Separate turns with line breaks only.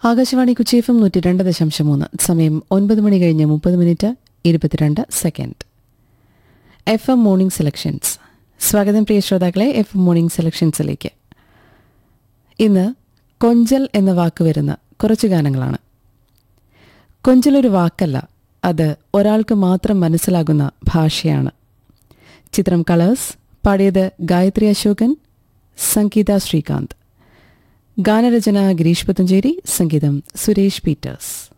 Akashvani കുച്ചി F M നൂറ്റി രണ്ട് ദശാംശം മൂന്ന് സമയം ഒൻപത് മണി കഴിഞ്ഞ് മുപ്പത് മിനിറ്റ് ഇരുപത്തിരണ്ട് second F M morning selections സ്വാഗതം പ്രിയ ശ്രോതാക്കളെ എഫ് എം മോർണിംഗ് സെലക്ഷൻസിലേക്ക് ഇന്ന് കൊഞ്ചൽ എന്ന വാക്ക് വരുന്ന കുറച്ച് ഗാനങ്ങളാണ് കൊഞ്ചലൊരു വാക്കല്ല അത് ഒരാൾക്ക് മാത്രം മനസ്സിലാകുന്ന ഭാഷയാണ് ചിത്രം കളേഴ്സ് പാടിയത് ഗായത്രി അശോകൻ സംഗീത ശ്രീകാന്ത് ഗാനരചന ഗിരീഷ് പുത്തഞ്ചേരി സംഗീതം സുരേഷ് പീറ്റേഴ്സ്